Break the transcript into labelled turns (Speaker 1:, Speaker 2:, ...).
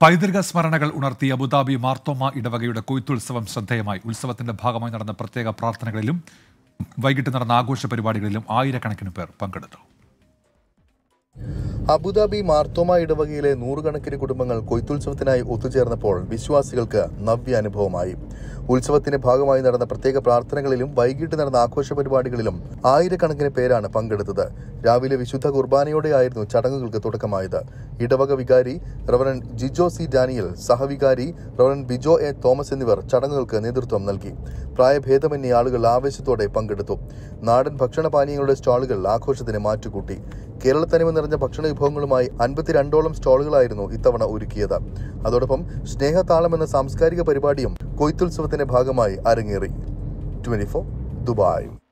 Speaker 1: പൈതൃക സ്മരണകൾ ഉണർത്തി അബുദാബി മാർത്തോമ ഇടവകയുടെ കൊയ്ത്തുത്സവം ശ്രദ്ധേയമായി ഉത്സവത്തിന്റെ ഭാഗമായി നടന്ന പ്രത്യേക പ്രാർത്ഥനകളിലും വൈകിട്ട് നടന്ന ആഘോഷ പരിപാടികളിലും ആയിരക്കണക്കിന് പേർ പങ്കെടുത്തു
Speaker 2: അബുദാബി മാർത്തോമ ഇടവകയിലെ നൂറുകണക്കിന് കുടുംബങ്ങൾ കൊയ്ത്തുത്സവത്തിനായി ഒത്തുചേർന്നപ്പോൾ വിശ്വാസികൾക്ക് നവ്യ അനുഭവമായി ഉത്സവത്തിന്റെ ഭാഗമായി നടന്ന പ്രത്യേക പ്രാർത്ഥനകളിലും വൈകിട്ട് നടന്ന ആഘോഷ പരിപാടികളിലും ആയിരക്കണക്കിന് പേരാണ് പങ്കെടുത്തത് രാവിലെ വിശുദ്ധ കുർബാനയോടെയായിരുന്നു ചടങ്ങുകൾക്ക് തുടക്കമായത് ഇടവക വികാരി റവറൻ ജിജോ സി ഡാനിയൽ സഹവികാരി റവറൻ ബിജോ എ തോമസ് എന്നിവർ ചടങ്ങുകൾക്ക് നേതൃത്വം നൽകി പ്രായഭേദമന്യേ ആളുകൾ ആവേശത്തോടെ പങ്കെടുത്തു നാടൻ ഭക്ഷണപാനീയങ്ങളുടെ സ്റ്റാളുകൾ ആഘോഷത്തിന് മാറ്റുകൂട്ടി കേരളത്തനിമ നിറഞ്ഞ ഭക്ഷണ വിഭവങ്ങളുമായി അൻപത്തിരണ്ടോളം സ്റ്റാളുകളായിരുന്നു ഇത്തവണ ഒരുക്കിയത് അതോടൊപ്പം സ്നേഹതാളം എന്ന സാംസ്കാരിക പരിപാടിയും കൊയ്ത്തുത്സവത്തിന്റെ ഭാഗമായി അരങ്ങേറി ട്വന്റി ദുബായ്